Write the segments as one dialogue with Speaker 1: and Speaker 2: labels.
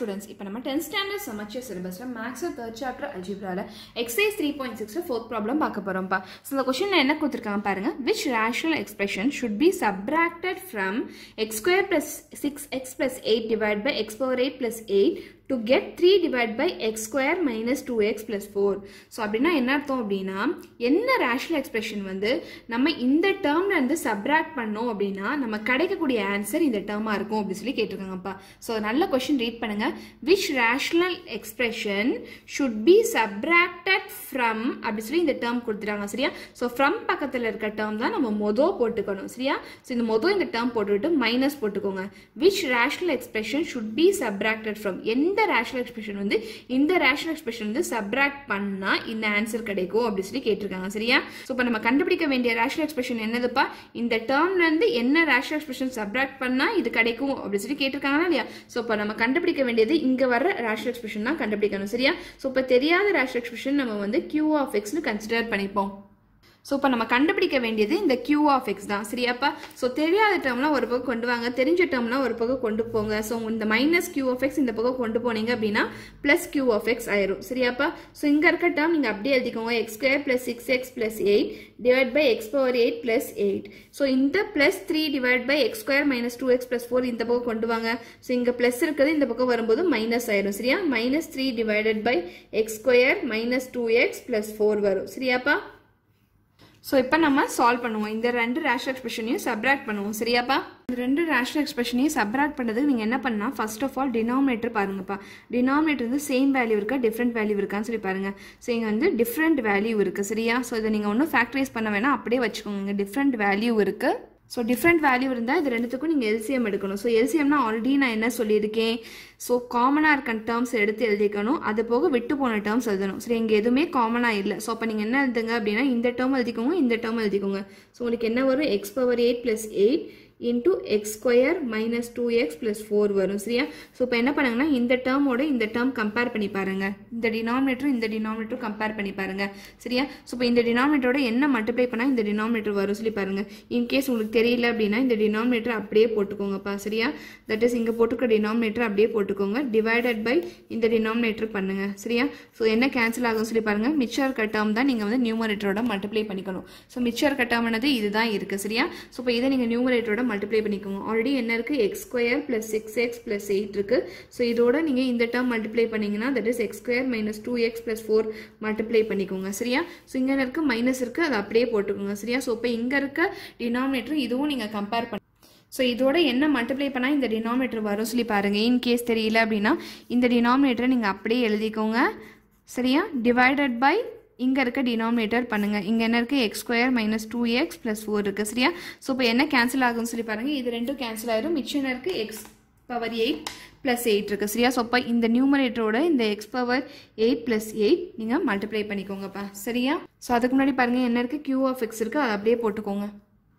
Speaker 1: students இப்போ நம்ம tenth standard Samacheer சிலபஸில் மேக்ஸ் தேர்ட் சாப்டர் அல்ஜிப்ரால எக்ஸைஸ் த்ரீ பாயிண்ட் சிக்ஸில் ஃபோர்த் ப்ராப்ளம் பார்க்க போகிறோம்ப்பா ஸோ இந்த கொஷனில் என்ன கொடுத்துருக்காங்க பாருங்க which rational expression should be subtracted from x square plus six x plus eight divide by x power eight plus eight to get three divide by x square minus two x plus four so அப்படின்னா என்ன அர்த்தம் அப்படின்னா என்ன rational expression வந்து நம்ம இந்த டேர்ம்ல இருந்து subtract பண்ணோம் அப்படின்னா நம்ம கிடைக்கக்கூடிய ஆன்சர் இந்த டேர்மாக இருக்கும் அப்படின்னு சொல்லி கேட்டிருக்காங்கப்பா ஸோ நல்ல கொஸ்டின் ரீட் பண்ணுங்க which rational expression should be subtracted from அப்படி சொல்லி இந்த டேர்ம் கொடுத்துட்டாங்க சரியா ஸோ ஃப்ரம் பக்கத்தில் இருக்க டேர்ம் தான் நம்ம மொதல் போட்டுக்கணும் சரியா ஸோ இந்த மொதல் இந்த டேர்ம் போட்டுவிட்டு மைனஸ் போட்டுக்கோங்க which rational expression should be subtracted from எந்த ரேஷனல் எக்ஸ்பிரஷன் வந்து இந்த ரேஷனல் எக்ஸ்பிரஷன் வந்து சப்ராக்ட் பண்ணா இந்த ஆன்சர் கிடைக்கும் அப்படி சொல்லி கேட்டிருக்காங்க சரியா ஸோ இப்போ நம்ம கண்டுபிடிக்க வேண்டிய ரேஷனல் எக்ஸ்பிரஷன் என்னதுப்பா இந்த டேர்ம்ல இருந்து என்ன ரேஷனல் எக்ஸ்பிரஷன் சப்ராக்ட் பண்ணா இது கிடைக்கும் அப்படி சொல்லி கேட்டிருக்காங்களா இல்லையா ஸோ இப்போ நம்ம கண்டுபிடிக்க வேண்டியது இங்க வர ரேஷனல் எக்ஸ்பிரஷன் தான் கண்டுபிடிக்கணும் சரியா ஸோ இப்போ தெரியாத ரேஷனல் எக்ஸ்பிரஷன் நம்ம வந்து கியூ ஆஃப் எக்ஸ்னு கன்சிடர் பண்ணிப்போம் ஸோ இப்போ நம்ம கண்டுபிடிக்க வேண்டியது இந்த கியூ ஆஃப் எக்ஸ் தான் சரியாப்பா ஸோ தெரியாத டேர்ம்லாம் ஒரு பக்கம் கொண்டு வாங்க தெரிஞ்ச டேர்ம்லாம் ஒரு பக்கம் கொண்டு போங்க ஸோ இந்த மைனஸ் கியூ ஆஃப் எக்ஸ் இந்த பக்கம் கொண்டு போனீங்க அப்படின்னா ப்ளஸ் கியூ ஆஃப் எக்ஸ் ஆயிரும் சரியாப்பா ஸோ இங்கே இருக்க டேர்ம் நீங்கள் அப்படியே எழுதிக்கோங்க x square plus six x plus eight divide by x power eight plus eight so இந்த plus three divide by x square minus two x plus four இந்த பக்கம் கொண்டு வாங்க ஸோ இங்கே ப்ளஸ் இருக்கிறது இந்த பக்கம் வரும்போது மைனஸ் ஆயிரும் சரியா minus three divided by x square minus two x plus four வரும் சரியாப்பா ஸோ இப்போ நம்ம சால்வ் பண்ணுவோம் இந்த ரெண்டு ரேஷனல் எக்ஸ்பிரஷனையும் சப்ராக்ட் பண்ணுவோம் சரியாப்பா இந்த ரெண்டு ரேஷனல் எக்ஸ்பிரஷனையும் சப்ராக்ட் பண்ணுறதுக்கு நீங்கள் என்ன பண்ணால் ஃபர்ஸ்ட் ஆஃப் ஆல் டினாமினேட்டர் பாருங்கப்பா டினாமினேட்டர் வந்து சேம் வேல்யூ இருக்கா டிஃப்ரெண்ட் வேல்யூ இருக்கான்னு சொல்லி பாருங்க ஸோ இங்கே வந்து டிஃப்ரெண்ட் வேல்யூ இருக்குது சரியா ஸோ இதை நீங்கள் ஒன்றும் ஃபேக்டரைஸ் பண்ண வேணாம் அப்படியே வச்சுக்கோங்க இங்கே டிஃப்ரெண்ட் வேல்யூ இருக்குது ஸோ டிஃப்ரெண்ட் வேல்யூ இருந்தால் இது ரெண்டுத்துக்கும் நீங்கள் எல்சிஎம் எடுக்கணும் ஸோ எல்சிஎம்னா ஆல்ரெடி நான் என்ன சொல்லியிருக்கேன் ஸோ காமனாக இருக்க டேர்ம்ஸ் எடுத்து எழுதிக்கணும் அது போக விட்டு போன டேர்ம்ஸ் எழுதணும் சரி இங்கே எதுவுமே காமனாக இல்லை ஸோ அப்போ நீங்கள் என்ன எழுதுங்க அப்படின்னா இந்த டேர்ம் எழுதிக்கோங்க இந்த டேர்ம் எழுதிக்கோங்க ஸோ உங்களுக்கு என்ன வரும் x power eight plus eight into x square minus two x plus four வரும் சரியா ஸோ இப்போ என்ன பண்ணுங்கன்னா இந்த டேர்மோட இந்த டேர்ம் கம்பேர் பண்ணி பாருங்க இந்த டினாமினேட்டரும் இந்த டினாமினேட்டரும் கம்பேர் பண்ணி பாருங்க சரியா ஸோ இப்போ இந்த டினாமினேட்டரோட என்ன மல்டிப்ளை பண்ணால் இந்த டினாமினேட்டர் வரும் சொல்லி பாருங்க இன்கேஸ் உங்களுக்கு தெரியல அப்படின்னா இந்த டினாமினேட்டர் அப்படியே போட்டுக்கோங்கப்பா சரியா தட் இஸ் இங்கே போட்டுக்க டினாமினேட்டர் அப்படியே போட்டுக்கோங்க டிவைடட் பை இந்த டினாமினேட்டர் பண்ணுங்க சரியா ஸோ என்ன கேன்சல் ஆகும் சொல்லி பாருங்க மிச்சர் இருக்க டேர்ம் தான் நீங்கள் வந்து நியூமரேட்டரோட மல்டிப்ளை பண்ணிக்கணும் ஸோ மிச்சர் இருக்க டேர்ம்னது இதுதான் இருக்குது சரியா ஸோ இப்போ இதை நீங்கள் நியூமரேட்டரோட மல்டிப்ளை பண்ணிக்கோங்க ஆல்ரெடி என்ன இருக்குது x square plus six x plus eight இருக்குது ஸோ இதோட நீங்கள் இந்த டேர்ம் மல்டிப்ளை பண்ணிங்கன்னா that is x square minus two x plus four multiply பண்ணிக்கோங்க சரியா ஸோ இங்கே இருக்க மைனஸ் இருக்குது அதை அப்படியே போட்டுக்கோங்க சரியா ஸோ இப்போ இங்கே இருக்க டினாமினேட்டர் இதுவும் நீங்கள் கம்பேர் பண்ணி ஸோ இதோட என்ன மல்டிப்ளை பண்ணால் இந்த டினாமினேட்டர் வரும் சொல்லி பாருங்கள் இன் கேஸ் தெரியல அப்படின்னா இந்த டினாமினேட்டரை நீங்கள் அப்படியே எழுதிக்கோங்க சரியா டிவைடட் பை இங்கே இருக்க டினாமினேட்டர் பண்ணுங்கள் இங்கே என்ன இருக்குது x square minus two x plus four இருக்குது சரியா ஸோ இப்போ என்ன கேன்சல் ஆகும்னு சொல்லி பாருங்கள் இது ரெண்டும் கேன்சல் ஆயிரும் மிச்சம் இருக்குது x power eight plus eight இருக்குது சரியா ஸோ அப்போ இந்த நியூமரேட்டரோட இந்த x power eight plus eight நீங்கள் மல்டிப்ளை பண்ணிக்கோங்கப்பா சரியா ஸோ அதுக்கு முன்னாடி பாருங்கள் என்ன இருக்குது கியூ ஆஃப் எக்ஸ் இருக்குது அதை அப்படியே போட்டுக்கோங்க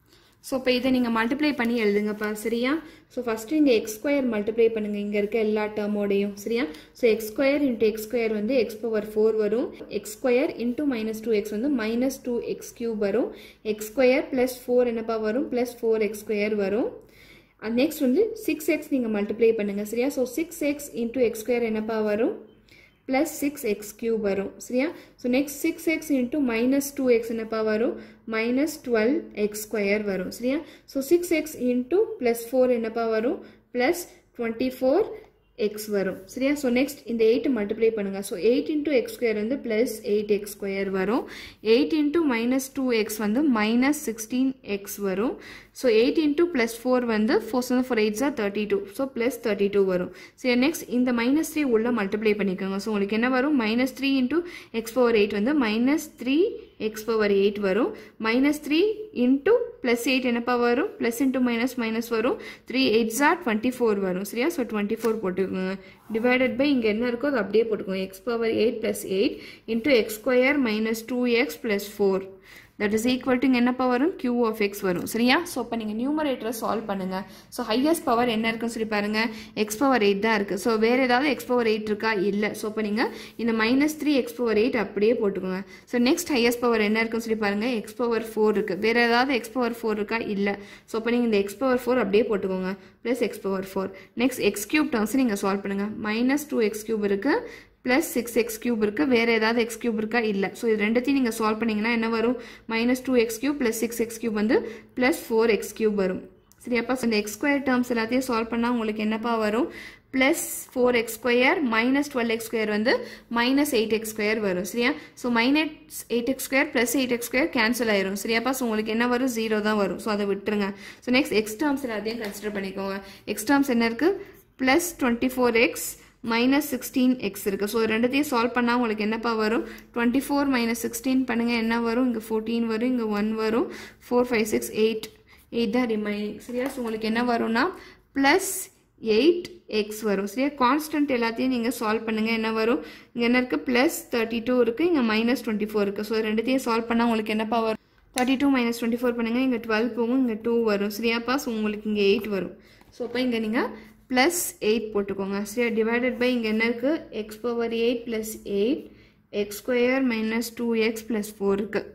Speaker 1: ஸோ இப்போ இதை நீங்கள் மல்டிப்ளை பண்ணி எழுதுங்கப்பா சரியா ஸோ ஃபஸ்ட்டு இங்கே எக்ஸ் ஸ்கொயர் மல்டிப்ளை பண்ணுங்கள் இங்கே இருக்க எல்லா டேர்மோடையும் சரியா so x square into x square வந்து எக்ஸ் பவர் ஃபோர் வரும் x square into minus two x வந்து மைனஸ் டூ எக்ஸ் கியூப் வரும் எக்ஸ் ஸ்கொயர் ப்ளஸ் ஃபோர் என்னப்பா வரும் ப்ளஸ் ஃபோர் எக்ஸ் ஸ்கொயர் வரும் நெக்ஸ்ட் வந்து சிக்ஸ் எக்ஸ் நீங்கள் மல்டிப்ளை பண்ணுங்கள் சரியா so six x into x square என்னப்பா வரும் ப்ளஸ் சிக்ஸ் எக்ஸ் கியூப் வரும் சரியா so next six x into minus two x என்னப்பா வரும் மைனஸ் டுவெல் எக்ஸ் ஸ்கொயர் வரும் சரியா so six x into plus four என்னப்பா வரும் ப்ளஸ் டுவெண்ட்டி ஃபோர் எக்ஸ் வரும் சரியா ஸோ நெக்ஸ்ட் இந்த எயிட் மல்டிப்ளை பண்ணுங்கள் so eight into x square வந்து ப்ளஸ் எயிட் எக்ஸ் ஸ்கொயர் வரும் eight into minus two x வந்து மைனஸ் சிக்ஸ்டீன் எக்ஸ் வரும் so eight into plus four வந்து four seven four eight jar thirty two so plus thirty two வரும் சரி next இந்த minus three உள்ள multiply பண்ணிக்கோங்க so உங்களுக்கு என்ன வரும் minus three into x power eight வந்து minus three x power eight வரும் minus three into plus eight என்னப்பா வரும் ப்ளஸ் இன்ட்டு மைனஸ் மைனஸ் வரும் த்ரீ எயிட் ஜார் டுவெண்ட்டி ஃபோர் வரும் சரியா ஸோ டுவெண்ட்டி ஃபோர் போட்டுக்கோங்க டிவைடட் பை இங்கே என்ன இருக்கோ அது அப்படியே போட்டுக்கோங்க x power eight plus eight into x square minus two x plus four that is equal to என்ன பவர் வரும் கியூ ஆஃப் எக்ஸ் வரும் சரியா ஸோ இப்போ நீங்கள் நியூமரேட்டரை சால்வ் பண்ணுங்கள் ஸோ ஹையஸ்ட் பவர் என்ன இருக்குன்னு சொல்லி பாருங்க எக்ஸ் பவர் எயிட் தான் இருக்குது ஸோ வேறு ஏதாவது எக்ஸ் பவர் எயிட் இருக்கா இல்லை ஸோ இப்போ நீங்கள் இந்த minus three x power eight அப்படியே போட்டுக்கோங்க ஸோ நெக்ஸ்ட் ஹையஸ்ட் பவர் என்ன இருக்குன்னு சொல்லி பாருங்கள் எக்ஸ் பவர் ஃபோர் இருக்குது வேறு ஏதாவது எக்ஸ் பவர் ஃபோர் இருக்கா இல்லை ஸோ இப்போ நீங்கள் இந்த எக்ஸ் பவர் ஃபோர் அப்படியே போட்டுக்கோங்க plus x power four next x cube terms நீங்கள் சால்வ் பண்ணுங்கள் மைனஸ் டூ எக்ஸ் கியூப் இருக்குது ப்ளஸ் சிக்ஸ் எக்ஸ் கியூப் இருக்குது வேறு ஏதாவது எக்ஸ் கியூப் இருக்கா இல்லை ஸோ இது ரெண்டுத்தையும் நீங்கள் சால்வ் பண்ணிங்கன்னா என்ன வரும் minus two x cube plus six x cube வந்து ப்ளஸ் ஃபோர் எக்ஸ் கியூப் வரும் சரியாப்பா ஸோ இந்த எக்ஸ் ஸ்கொயர் டேர்ம்ஸ் எல்லாத்தையும் சால்வ் பண்ணால் உங்களுக்கு என்னப்பா வரும் plus four x square minus twelve x square வந்து மைனஸ் எயிட் எக்ஸ் ஸ்கொயர் வரும் சரியா so minus eight x square plus eight x square cancel ஆயிரும் சரியாப்பா ஸோ உங்களுக்கு என்ன வரும் ஜீரோ தான் வரும் ஸோ அதை விட்டுருங்க ஸோ நெக்ஸ்ட் எக்ஸ் டேர்ம்ஸ் எல்லாத்தையும் கன்சிடர் பண்ணிக்கோங்க எக்ஸ் டேர்ம்ஸ் என்ன இருக்குது plus twenty four x minus sixteen x இருக்குது ஸோ ரெண்டுத்தையும் சால்வ் பண்ணால் உங்களுக்கு என்னப்பா வரும் டுவெண்ட்டி ஃபோர் மைனஸ் சிக்ஸ்டீன் பண்ணுங்கள் என்ன வரும் இங்கே ஃபோர்டீன் வரும் இங்கே ஒன் வரும் four five six eight eight தான் ரிமைனிங் சரியா ஸோ உங்களுக்கு என்ன வரும்னா ப்ளஸ் எயிட் எக்ஸ் வரும் சரியா கான்ஸ்டன்ட் எல்லாத்தையும் நீங்கள் சால்வ் பண்ணுங்கள் என்ன வரும் இங்கே என்ன இருக்குது ப்ளஸ் தேர்ட்டி டூ இருக்குது இங்கே மைனஸ் டுவெண்ட்டி ஃபோர் இருக்குது ஸோ ரெண்டுத்தையும் சால்வ் பண்ணால் உங்களுக்கு என்னப்பா வரும் thirty two minus twenty four பண்ணுங்கள் இங்கே டுவெல் போகும் இங்கே டூ வரும் சரியாப்பா ஸோ உங்களுக்கு இங்கே எயிட் வரும் ஸோ அப்போ இங்கே நீங்கள் ப்ளஸ் எயிட் போட்டுக்கோங்க சரியா டிவைடட் பை இங்கே என்ன இருக்குது x power eight plus eight x square minus two x plus four இருக்குது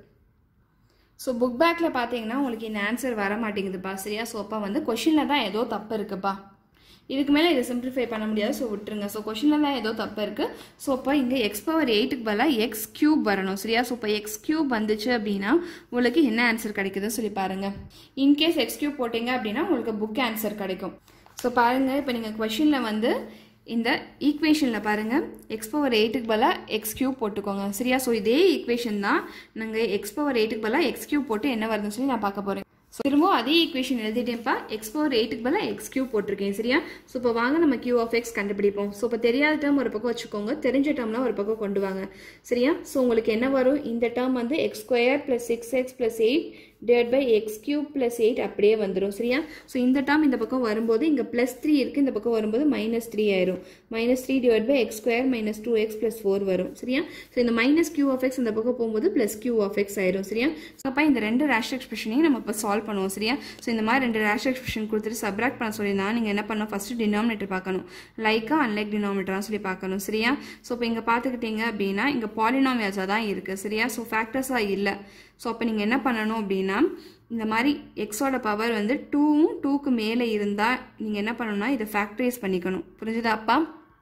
Speaker 1: ஸோ புக் பேக்கில் பார்த்தீங்கன்னா உங்களுக்கு இந்த ஆன்சர் வர மாட்டேங்குதுப்பா சரியா ஸோ அப்போ வந்து கொஷினில் தான் ஏதோ தப்பு இருக்குப்பா இதுக்கு மேலே இதை சிம்பிளிஃபை பண்ண முடியாது ஸோ விட்டுருங்க ஸோ கொஷினில் தான் ஏதோ தப்பு இருக்குது ஸோ இப்போ இங்கே எக்ஸ் பவர் எயிட்டுக்கு பதிலாக எக்ஸ் கியூப் வரணும் சரியா ஸோ இப்போ எக்ஸ் கியூப் வந்துச்சு அப்படின்னா உங்களுக்கு என்ன ஆன்சர் கிடைக்குதுன்னு சொல்லி பாருங்கள் இன்கேஸ் எக்ஸ் கியூப் போட்டிங்க அப்படின்னா உங்களுக்கு புக் ஆன்சர் கிடைக்கும் ஸோ பாருங்கள் இப்போ நீங்கள் கொஷினில் வந்து இந்த ஈக்குவேஷனில் பாருங்கள் எக்ஸ் பவர் எயிட்டுக்கு பதிலாக எக்ஸ் கியூப் போட்டுக்கோங்க சரியா ஸோ இதே ஈக்குவேஷன் தான் நாங்கள் எக்ஸ் பவர் எயிட்டுக்கு பதிலாக எக்ஸ் கியூப் போட்டு என்ன வருதுன்னு சொல்லி நான் பார்க்க போகிறேன் ஸோ திரும்பவும் அதே ஈக்குவேஷன் எழுதிட்டேன்ப்பா எக்ஸ் பவர் எயிட்டுக்கு பதிலாக எக்ஸ் கியூ போட்டிருக்கேன் சரியா ஸோ இப்போ வாங்க நம்ம கியூ ஆஃப் எக்ஸ் கண்டுபிடிப்போம் ஸோ இப்போ தெரியாத டேர்ம் ஒரு பக்கம் வச்சுக்கோங்க தெரிஞ்ச டேர்ம்லாம் ஒரு பக்கம் கொண்டு வாங்க சரியா ஸோ உங்களுக்கு என்ன வரும் இந்த டேர்ம் வந்து x square plus six x plus eight divide by x cube plus eight அப்படியே வந்துடும் சரியா ஸோ இந்த டேர்ம் இந்த பக்கம் வரும்போது இங்கே ப்ளஸ் த்ரீ இருக்குது இந்த பக்கம் வரும்போது மைனஸ் த்ரீ ஆயிரும் minus three divide by x square minus two x plus four வரும் சரியா ஸோ இந்த மைனஸ் கியூ ஆஃப் எக்ஸ் இந்த பக்கம் போகும்போது ப்ளஸ் கியூ ஆஃப் எக்ஸ் ஆயிரும் சரியா ஸோ அப்போ இந்த ரெண்டு ரேஷ் எக்ஸ்பிரஷனையும் நம்ம இப்போ சால்வ் பண்ணுவோம் சரியா ஸோ இந்த மாதிரி ரெண்டு ரேஷ் எக்ஸ்பிரஷன் கொடுத்துட்டு சப்ராக்ட் பண்ண சொல்லியிருந்தா நீங்கள் என்ன பண்ணணும் ஃபஸ்ட்டு டினாமினேட்டர் பார்க்கணும் லைக்கா அன்லைக் டினாமினேட்டராக சொல்லி பார்க்கணும் சரியா ஸோ இப்போ இங்கே பார்த்துக்கிட்டீங்க அப்படின்னா இங்கே பாலினாமியல்ஸாக தான் இருக்குது சரியா ஸோ ஃபேக்டர்ஸாக இல்லை ஸோ அப்போ நீங்கள் என்ன பண்ணணும் அப்படின்னா இந்த மாதிரி எக்ஸோட பவர் வந்து டூவும் டூக்கு மேலே இருந்தால் நீங்கள் என்ன பண்ணணும்னா இதை ஃபேக்டரைஸ் பண்ணிக்கணும் புரிஞ்சுதா அப்பா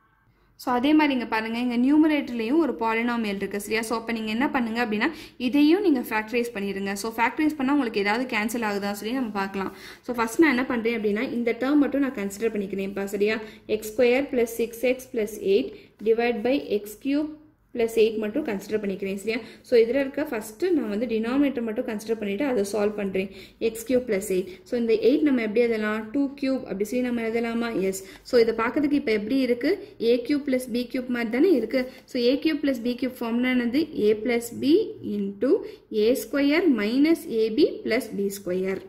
Speaker 1: ஸோ அதே மாதிரி இங்கே பாருங்கள் இங்கே நியூமரேட்டர்லேயும் ஒரு பாலினாமியல் இருக்குது சரியா ஸோ அப்போ நீங்கள் என்ன பண்ணுங்க அப்படின்னா இதையும் நீங்கள் ஃபேக்டரைஸ் பண்ணிடுங்க ஸோ ஃபேக்டரைஸ் பண்ணால் உங்களுக்கு ஏதாவது கேன்சல் ஆகுதா சொல்லி நம்ம பார்க்கலாம் ஸோ ஃபஸ்ட் நான் என்ன பண்ணுறேன் அப்படின்னா இந்த டேர்ம் மட்டும் நான் கன்சிடர் பண்ணிக்கிறேன்ப்பா சரியா x square plus six x plus eight divide by x cube plus eight மட்டும் கன்சிடர் பண்ணிக்கிறேன் சரியா ஸோ இதில் இருக்க ஃபஸ்ட்டு நான் வந்து டினாமினேட்டர் மட்டும் கன்சிடர் பண்ணிவிட்டு அதை சால்வ் பண்ணுறேன் x cube plus eight so இந்த எயிட் நம்ம எப்படி எழுதலாம் டூ கியூப் அப்படி சொல்லி நம்ம எழுதலாமா எஸ் ஸோ இதை பார்க்கறதுக்கு இப்போ எப்படி இருக்குது a cube plus b cube மாதிரி தானே இருக்குது so a cube plus b cube ஃபார்ம்லானது a plus b into a square minus a b plus b square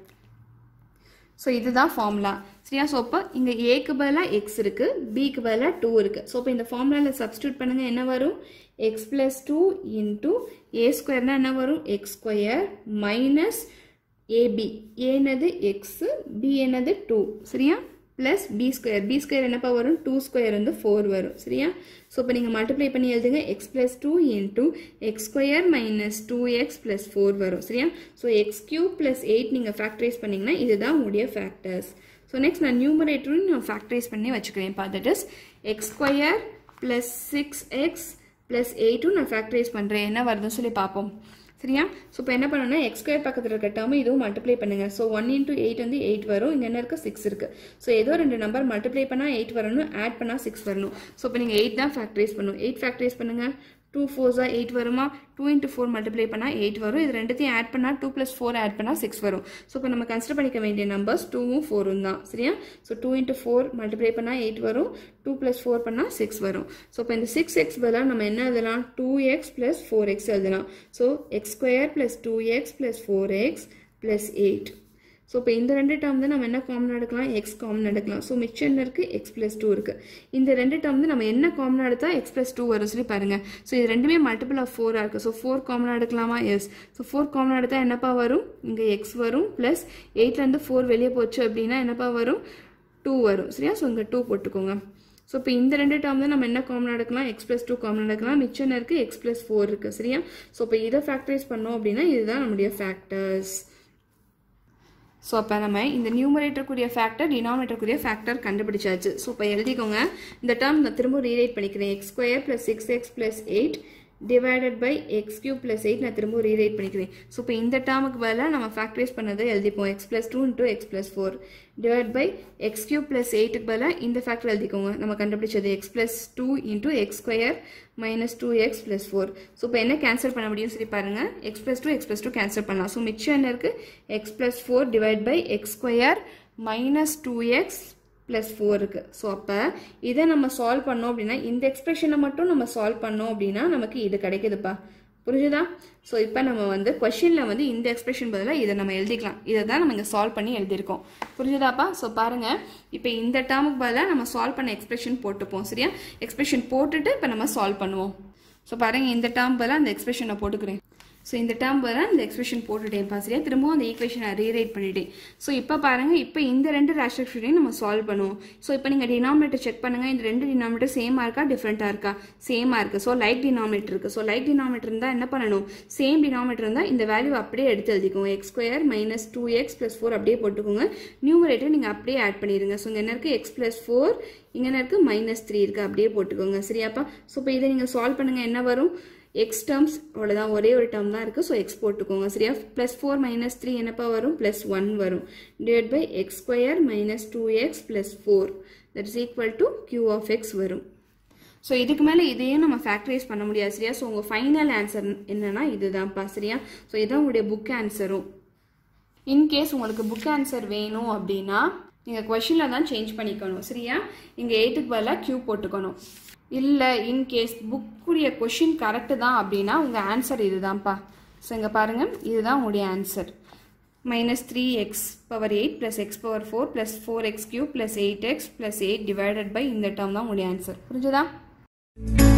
Speaker 1: so இதுதான் ஃபார்முலா சரியா ஸோ அப்போ இங்கே ஏக்கு பதிலாக எக்ஸ் இருக்குது பிக்கு பதிலாக டூ இருக்குது ஸோ இப்போ இந்த ஃபார்முலாவில் சப்ஸ்டியூட் பண்ணுங்கள் என்ன வரும் x plus two into a ஸ்கொயர்னால் என்ன வரும் எக்ஸ் ஸ்கொயர் மைனஸ் ஏபி ஏனது எக்ஸு பி என்னது டூ சரியா plus b square b square என்னப்பா வரும் டூ ஸ்கொயர் வந்து ஃபோர் வரும் சரியா ஸோ இப்போ நீங்கள் மல்டிப்ளை பண்ணி எழுதுங்க x plus two into x square minus two x plus four வரும் சரியா so x cube plus eight நீங்கள் ஃபேக்டரைஸ் பண்ணிங்கன்னா இதுதான் உங்களுடைய ஃபேக்டர்ஸ் ஸோ நெக்ஸ்ட் நான் நியூமரேட்டரும் நான் ஃபேக்டரைஸ் பண்ணி வச்சுக்கிறேன் இப்போ that is x square plus six x plus எயிட்டும் நான் ஃபேக்டரைஸ் பண்ணுறேன் என்ன வருதுன்னு சொல்லி பார்ப்போம் சரியா ஸோ இப்போ என்ன பண்ணணும்னா எக்ஸ் ஸ்கொயர் பக்கத்தில் இருக்க டேர்ம் இதுவும் மல்டிப்ளை பண்ணுங்க ஸோ ஒன் இன்டூ எயிட் வந்து எயிட் வரும் இங்கே என்ன இருக்குது சிக்ஸ் இருக்குது ஸோ ஏதோ ரெண்டு நம்பர் மல்டிப்ளை பண்ணால் எயிட் வரணும் ஆட் பண்ணால் சிக்ஸ் வரணும் ஸோ இப்போ நீங்கள் எயிட் தான் ஃபேக்டரைஸ் பண்ணணும் எயிட் ஃபேக்டரைஸ் பண்ணுங்கள் டூ ஃபோர்ஸா எயிட் வருமா டூ இன்ட்டு ஃபோர் மல்டிப்ளை பண்ணால் எயிட் வரும் இது ரெண்டுத்தையும் ஆட் பண்ணால் டூ ப்ளஸ் ஃபோர் ஆட் பண்ணால் சிக்ஸ் வரும் ஸோ இப்போ நம்ம கன்சிடர் பண்ணிக்க வேண்டிய நம்பர்ஸ் டூவும் ஃபோரும் தான் சரியா so two into four multiply பண்ணால் எயிட் வரும் டூ ப்ளஸ் ஃபோர் பண்ணால் சிக்ஸ் வரும் ஸோ இப்போ இந்த சிக்ஸ் எக்ஸ் பதிலாக நம்ம என்ன எழுதலாம் two x plus four x எழுதலாம் so x square plus two x plus four x plus eight so இப்போ இந்த ரெண்டு டேர்ம் வந்து நம்ம என்ன காமன் எடுக்கலாம் எக்ஸ் காமன் எடுக்கலாம் ஸோ மிச்சம் என்ன இருக்குது எக்ஸ் ப்ளஸ் டூ இருக்குது இந்த ரெண்டு டேர்ம் வந்து நம்ம என்ன காமன் எடுத்தால் எக்ஸ் ப்ளஸ் டூ வரும் சொல்லி பாருங்கள் ஸோ இது ரெண்டுமே மல்டிபிள் ஆஃப் ஃபோராக இருக்குது ஸோ ஃபோர் காமன் எடுக்கலாமா எஸ் ஸோ ஃபோர் காமன் எடுத்தால் என்னப்பா வரும் இங்கே எக்ஸ் வரும் ப்ளஸ் எயிட்லேருந்து ஃபோர் வெளியே போச்சு அப்படின்னா என்னப்பா வரும் டூ வரும் சரியா ஸோ இங்கே டூ போட்டுக்கோங்க ஸோ இப்போ இந்த ரெண்டு டேர்ம் தான் நம்ம என்ன காமன் எடுக்கலாம் எக்ஸ் ப்ளஸ் டூ காமன் எடுக்கலாம் மிச்சம் இருக்குது எக்ஸ் ப்ளஸ் ஃபோர் இருக்குது சரியா ஸோ இப்போ இதை ஃபேக்டரைஸ் பண்ணோம் அப்படின்னா இதுதான் நம்முடைய ஃபேக்டர்ஸ் ஸோ அப்போ நம்ம இந்த நியூமரேட்டருக்குரிய ஃபேக்டர் டினாமினேட்டருக்குரிய ஃபேக்டர் கண்டுபிடிச்சாச்சு ஸோ இப்போ எழுதிக்கோங்க இந்த டேர்ம் நான் திரும்ப ரீரைட் பண்ணிக்கிறேன் x square plus six x plus eight divided by x cube plus eight நான் திரும்ப ரீரைட் பண்ணிக்கிறேன் ஸோ இப்போ இந்த டேர்முக்கு பதிலாக நம்ம ஃபேக்டரைஸ் பண்ணதை எழுதிப்போம் x plus two into x plus four divide by x cube plus எயிட்டுக்கு பதிலாக இந்த ஃபேக்டர் எழுதிக்கோங்க நம்ம கண்டுபிடிச்சது x plus two into x square minus two x plus four so இப்போ என்ன கேன்சல் பண்ண முடியும் சரி பாருங்கள் x plus two x plus two cancel பண்ணலாம் ஸோ மிச்சம் என்ன இருக்குது x plus four divide by x square minus two x plus four இருக்குது ஸோ அப்போ இதை நம்ம சால்வ் பண்ணோம் அப்படின்னா இந்த எக்ஸ்பிரஷனை மட்டும் நம்ம சால்வ் பண்ணோம் அப்படின்னா நமக்கு இது கிடைக்குதுப்பா புரிஞ்சுதா ஸோ இப்போ நம்ம வந்து கொஷினில் வந்து இந்த எக்ஸ்பிரஷன் பதிலாக இதை நம்ம எழுதிக்கலாம் இதை தான் நம்ம இங்கே சால்வ் பண்ணி எழுதியிருக்கோம் புரிஞ்சுதாப்பா ஸோ பாருங்கள் இப்போ இந்த டேர்முக்கு பதிலாக நம்ம சால்வ் பண்ண எக்ஸ்பிரஷன் போட்டுப்போம் சரியா எக்ஸ்பிரஷன் போட்டுட்டு இப்போ நம்ம சால்வ் பண்ணுவோம் ஸோ பாருங்கள் இந்த டேர்ம் பதிலாக அந்த எக்ஸ்பிரஷனை போட்டுக்கிறேன் ஸோ இந்த டேர்ம் வர இந்த எக்ஸ்பிரஷன் போட்டுட்டேன்ப்பா சரியா திரும்பவும் அந்த ஈக்குவேஷனை ரீரைட் பண்ணிட்டேன் ஸோ இப்போ பாருங்கள் இப்போ இந்த ரெண்டு ரேஷனையும் நம்ம சால்வ் பண்ணுவோம் ஸோ இப்போ நீங்கள் டினாமினேட்டர் செக் பண்ணுங்கள் இந்த ரெண்டு டினாமினேட்டர் சேமாக இருக்கா டிஃப்ரெண்ட்டாக இருக்கா சேமாக இருக்குது ஸோ லைக் டினாமினேட்டர் இருக்குது ஸோ லைக் டினாமினேட்டர் இருந்தால் என்ன பண்ணணும் சேம் டினாமினேட்டர் இருந்தால் இந்த வேல்யூ அப்படியே எடுத்து எழுதிக்கோங்க x square minus two x plus four அப்படியே போட்டுக்கோங்க நியூமரேட்டர் நீங்கள் அப்படியே ஆட் பண்ணிடுங்க ஸோ இங்கே என்ன இருக்குது எக்ஸ் ப்ளஸ் ஃபோர் இங்கே என்ன இருக்குது மைனஸ் த்ரீ இருக்குது அப்படியே போட்டுக்கோங்க சரியாப்பா ஸோ இப்போ இதை நீங்கள் சால்வ் பண்ணுங்கள் என்ன வரும் எக்ஸ் டேர்ம்ஸ் அவ்வளோதான் ஒரே ஒரு டேர்ம் தான் இருக்குது ஸோ எக்ஸ் போட்டுக்கோங்க சரியா ப்ளஸ் ஃபோர் மைனஸ் த்ரீ என்னப்பா வரும் ப்ளஸ் ஒன் வரும் divide by x square minus two x plus four that is equal to q of x வரும் ஸோ இதுக்கு மேலே இதையும் நம்ம ஃபேக்டரைஸ் பண்ண முடியாது சரியா ஸோ உங்கள் ஃபைனல் ஆன்சர் என்னன்னா இதுதான்ப்பா சரியா ஸோ இதான் உங்களுடைய புக் ஆன்சரும் இன்கேஸ் உங்களுக்கு புக் ஆன்சர் வேணும் அப்படின்னா நீங்கள் கொஷினில் தான் சேஞ்ச் பண்ணிக்கணும் சரியா இங்கே எயிட்டுக்கு பதிலாக க்யூ போட்டுக்கணும் இல்லை இன்கேஸ் புக்குடைய கொஷின் கரெக்டு தான் அப்படின்னா உங்கள் ஆன்சர் இதுதான்ப்பா ஸோ இங்கே பாருங்கள் இதுதான் உங்களுடைய answer minus three x power eight plus x power four plus four x cube plus eight x plus eight divided by இந்த டேர்ம் தான் உங்களுடைய ஆன்சர் புரிஞ்சுதா